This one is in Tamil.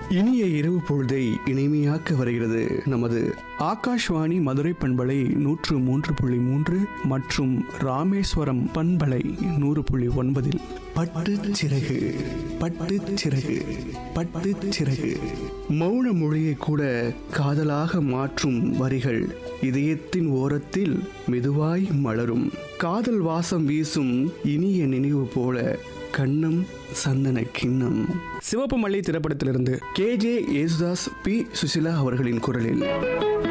இனிய இரவு பொழுதை இனிமையாக்க வருகிறது நமது ஆகாஷ்வாணி மதுரை பண்பலை நூற்று மூன்று புள்ளி மூன்று மற்றும் ராமேஸ்வரம் பண்பலை நூறு புள்ளி ஒன்பதில் பட்டு சிறகு பட்டு சிறகு பட்டு சிறகு மௌன மொழியை கூட காதலாக மாற்றும் வரிகள் இதயத்தின் ஓரத்தில் மெதுவாய் மலரும் காதல் வாசம் வீசும் இனிய நினைவு போல கண்ணம் சந்தன கிண்ணம் சிவப்பு மல்லி திரைப்படத்திலிருந்து K J Yesudas P Susheela அவர்களின் குரலில்